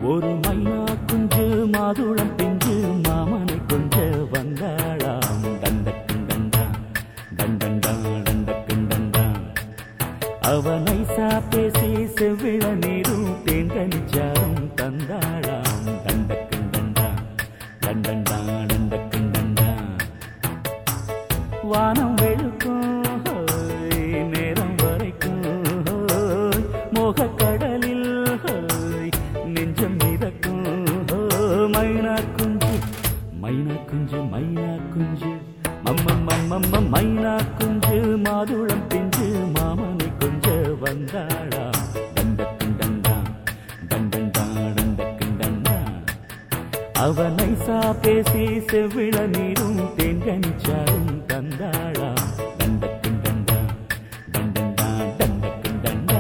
ஒரு மைனா குஞ்சு மாதுளம் பிஞ்சு மாமனை கொஞ்ச வந்தாளாம் தண்டக்கும் தண்டா தண்டண்டா தண்டக்கும் தண்டா அவனை பேசி செவ்விள நீரும் தேங்கனிச்சாரும் தந்தாளாம் தண்டக்கும் தண்டா தண்டண்டா தண்டக்கும் தண்டா வானம் வெளுக்கும் ஹோய், நேரம் வரைக்கும் ஹோய், மோகக்கடலில் ஹோய், நெஞ்சம் மிதக்கும் ஹோய், மைனா குஞ்சு மைனா குஞ்சு மைனா குஞ்சு மம்மம் மம்மம் மைனா குஞ்சு மாதுளம் பிஞ்சு மாமனை கொஞ்ச வந்தாளா தண்டக்கும் தண்டா தண்டண்டா தண்டக்கும் தண்டா அவனை சா பேசி செவ்விள நீரும் தேங்கனிச்சாரும் தந்தாளா தண்டக்கும் தண்டா தண்டண்டா தண்டக்கும் தண்டா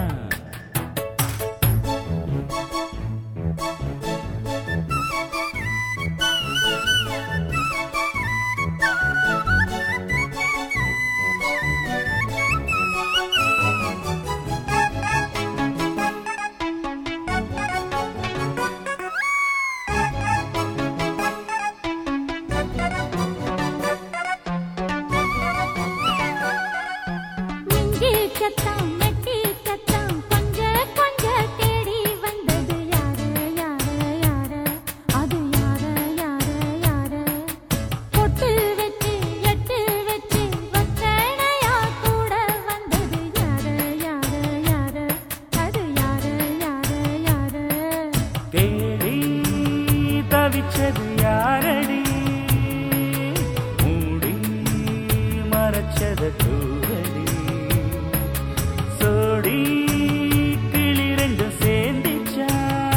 மிஞ்சி சத்தம் மெட்டி சத்தம் கொஞ்ச கொஞ்ச தேடி வந்தது யாரு யாரு யாரு அது யாரு யாரு யாரு பொட்டு வச்சு எட்டு வச்சு வச்சனையா கூட வந்தது யாரு யாரு யாரு அது யாரு யாரு யாரு தேடி தவிச்சது யாரடி மூடி மறைச்சத தூரடி சோடி கிளி ரெண்டும் சேர்ந்திச்சா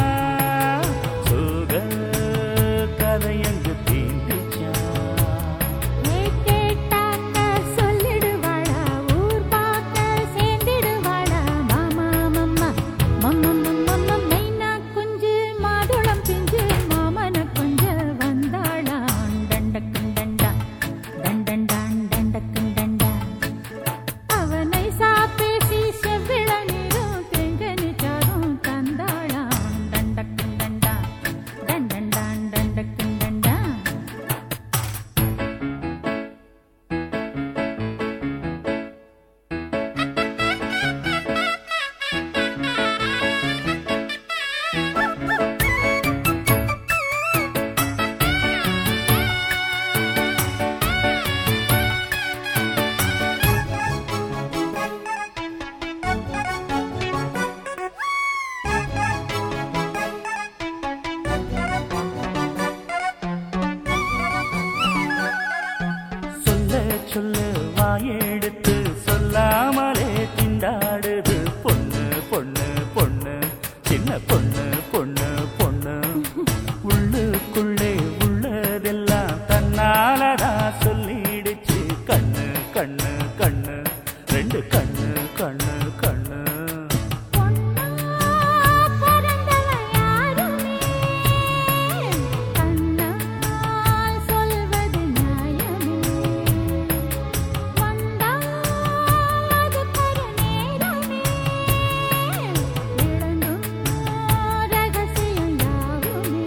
சோக கதையங்கு தீண்டிச்சா நீ கேட்டாக்க சொல்லிடுவாளா ஊர் பார்க்க சேர்ந்திடுவாளா மாமா மம்மா மம்மா மம்மா மைனா குஞ்சு மாதுளம் பிஞ்சு மாமன கொஞ்ச வந்தாளா டண்டக்கும் டண்டா டண்டண்டான் டண்டக்கும் டண்டா அவனை சாப்பேசி செவ்விள நீரும் தெங்கனிச்சாரும் தந்தாளா டண்டக்கும் டண்டா டண்டண்டான் டண்டக்கும் டண்டா சொல்ல சொல்ல வாயெடுத்து சொல்லாமலே திண்டாடுது பொண்ணு பொண்ணு பொண்ணு சின்ன பொண்ணு பொண்ணு பொண்ணு உள்ளுக்குள்ளே உள்ளதெல்லாம் தன்னாலதா சொல்லிடுச்சு கண்ணு கண்ணு கண்ணு ரெண்டு கண்ணு கண்ணு கண்ணு பொன்னா பிறந்தவ யாருமே கண்ணால் சொல்வது நியாயமே வந்தால் அது கருநேரமே விளங்கும் ரகசியம் யாவுமே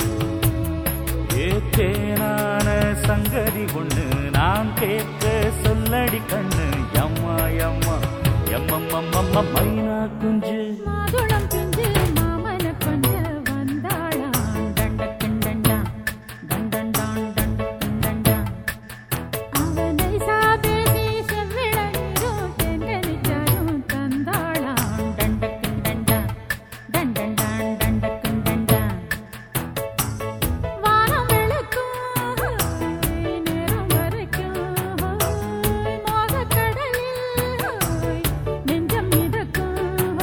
ஏத்தேனான சங்கதி ஒண்ணு நான் கேட்க சொல்லடி கண்ணு எம்மா எம்மா எம்மம்மம்மம்ம மைனா குஞ்சு மாதுளம் பிஞ்சு மாமன கொஞ்ச வந்தாளா தண்டக்கும் டண்டா தண்டண்டான் தண்டக்கும் டண்டா அவனை சாபேசி செவ்விள நீரும் தெங்கனிச்சாரும் தந்தாளா தண்டக்கும் டண்டா தண்டண்டான் தண்டக்கும் டண்டா வானம் வெளுக்கும் நேரம் வரைக்கும் மோகக்கடலில் நெஞ்சம் மிதக்கும்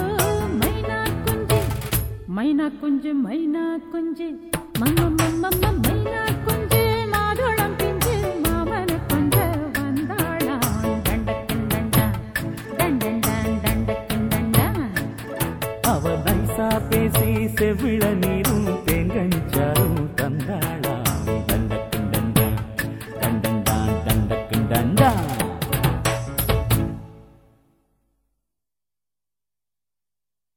மைனா குஞ்சு மைனா குஞ்சு மைனா குஞ்சு மம்ம மம்ம மைனா குஞ்சு மாதுளம் பிஞ்சு மாமன கொஞ்ச வந்தாளா தண்டக்கும் தண்டா தண்டண்டான் தண்டக்கும் தண்டா அவ நைசா பேசி செவிழ நீர்